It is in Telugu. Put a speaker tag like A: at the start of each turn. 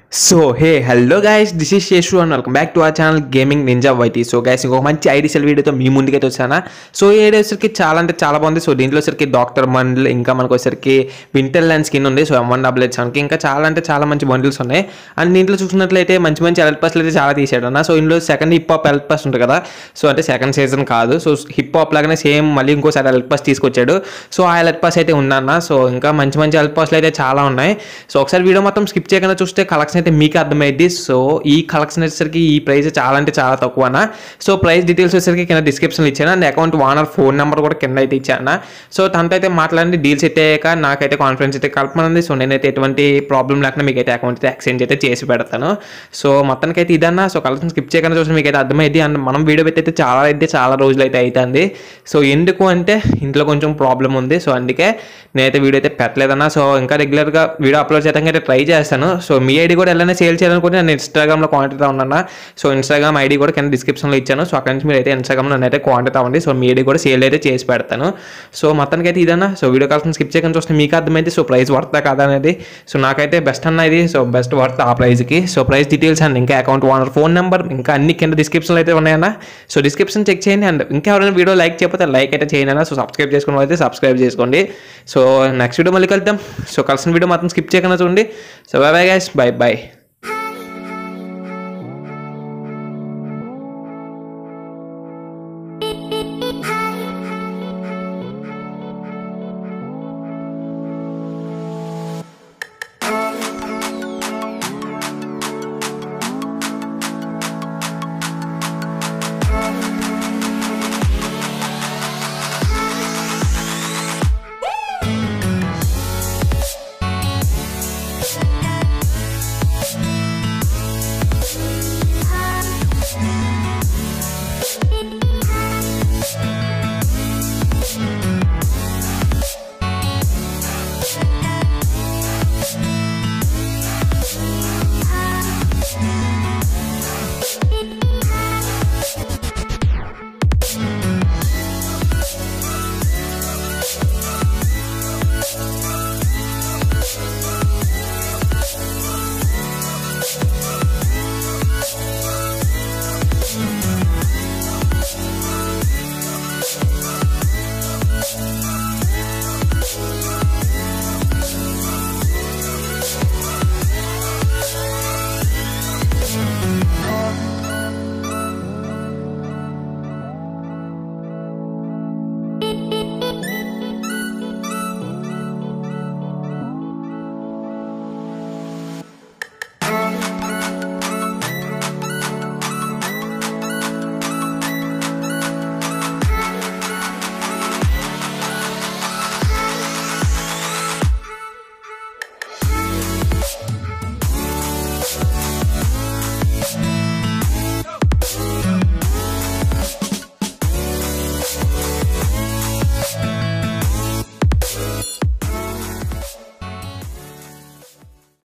A: so hey hello guys this is Seshu and welcome back to our channel gaming ninja YT so guys ఇంకొక మంచి ఐడి సెల్ వీడియోతో మీ ముందుకైతే వచ్చానా సో ఈ ఐడి వచ్చరికి చాలా అంటే చాలా బాగుంది సో దీంట్లో వచ్చరికి డాక్టర్ బండిల్ ఇంకా మనకు వచ్చరికి వింటర్ ల్యాండ్ స్కిన్ ఉంది so M one double eight సెవెన్కి ఇంకా చాలా అంటే చాలా మంచి బండిల్స్ ఉన్నాయి అండ్ దీంట్లో చూసినట్లయితే మంచి మంచి ఎలర్ట్ పాస్లు అయితే చాలా తీసాడు అన్న సో ఇందులో second hip hop alert pass ఉంటుంది కదా సో అంటే సెకండ్ సీజన్ కాదు సో హిప్ హాప్ లాగానే సేమ్ మళ్ళీ ఇంకోసారి ఎలర్ట్ పాస్ తీసుకొచ్చాడు సో ఆ ఎలర్ట్ పాస్ అయితే ఉందన్న సో ఇంకా మంచి మంచి ఎలర్ట్ పాస్లు అయితే చాలా ఉన్నాయి సో ఒకసారి వీడియో మొత్తం స్కిప్ చేయకుండా చూస్తే కలెక్షన్ అయితే మీకు అర్థమైంది సో ఈ కలెక్షన్ వచ్చేసరికి ఈ ప్రైస్ చాలా అంటే చాలా తక్కువన సో ప్రైస్ డీటెయిల్స్ వచ్చేసరికి కింద డిస్క్రిప్షన్లో ఇచ్చాను and account owner phone number కూడా కింద అయితే ఇచ్చాను సో తనతో అయితే మాట్లాడి డీల్స్ అయితే అయ్యాక నాకైతే కాన్ఫిడెన్స్ అయితే కలపనుంది సో నేనైతే ఎటువంటి ప్రాబ్లం లేకుండా మీకు అయితే అకౌంట్ అయితే ఎక్స్చేంజ్ అయితే చేసి పెడతాను సో మొత్తానికి అయితే ఇదన్నా సో కలెక్షన్ స్కిప్ చేయకుండా చూస్తే మీకు అయితే అర్థమైంది అండ్ మనం వీడియో పెట్టి అయితే చాలా అయితే చాలా రోజులు అయితే అవుతుంది సో ఎందుకు అంటే ఇంట్లో కొంచెం ప్రాబ్లం ఉంది సో అందుకే నేనైతే వీడియో అయితే పెట్టలేదన్నా సో ఇంకా రెగ్యులర్గా వీడియో అప్లోడ్ చేయడానికి అయితే ట్రై చేస్తాను సో మీ ఐడి కూడా ఎలా సేల్ చేయాలనుకుంటే నేను ఇన్స్టాగ్రామ్లో కాంటాక్ట్ ఉన్నాను సో ఇన్స్టాగ్రామ్ ఐడి కూడా కింద డిస్క్రిప్షన్లో ఇచ్చాను సో అక్కడి నుంచి మీరు అయితే ఇన్స్టాగ్రామ్లో నన్ను అయితే కాంటాక్ట్ అవ్వండి సో మీ ఐడి కూడా సేల్ అయితే చేసి పెడతాను సో మొత్తానికి అయితే ఇదన్నా సో వీడియో కాల్సిన స్కిప్ చేయకుండా చూస్తే మీకు అర్థమైంది సో ప్రైస్ వర్తా కాదా అనేది సో నాకైతే బెస్ట్ అన్న ఇది సో బెస్ట్ వర్త్ ఆ ప్రైస్కి సో ప్రైస్ డీటెయిల్స్ అండ్ ఇంకా అకౌంట్ ఓనర్ ఫోన్ నెంబర్ ఇంకా అన్ని కింద డిస్క్రిప్షన్లో అయితే ఉన్నాయన్న సో డిస్క్రిప్షన్ చెక్ చేయండి అండ్ ఇంకా ఎవరైనా వీడియో లైక్ చేయకపోతే లైక్ అయితే చేయండి అన్న సో సబ్స్క్రైబ్ చేసుకున్న అయితే సబ్స్క్రైబ్ చేసుకోండి సో నెక్స్ట్ వీడియో మళ్ళీ కలుద్దాం సో కలిసిన వీడియో మాత్రం స్కిప్ చేయకుండా చూడండి so bye bye guys bye by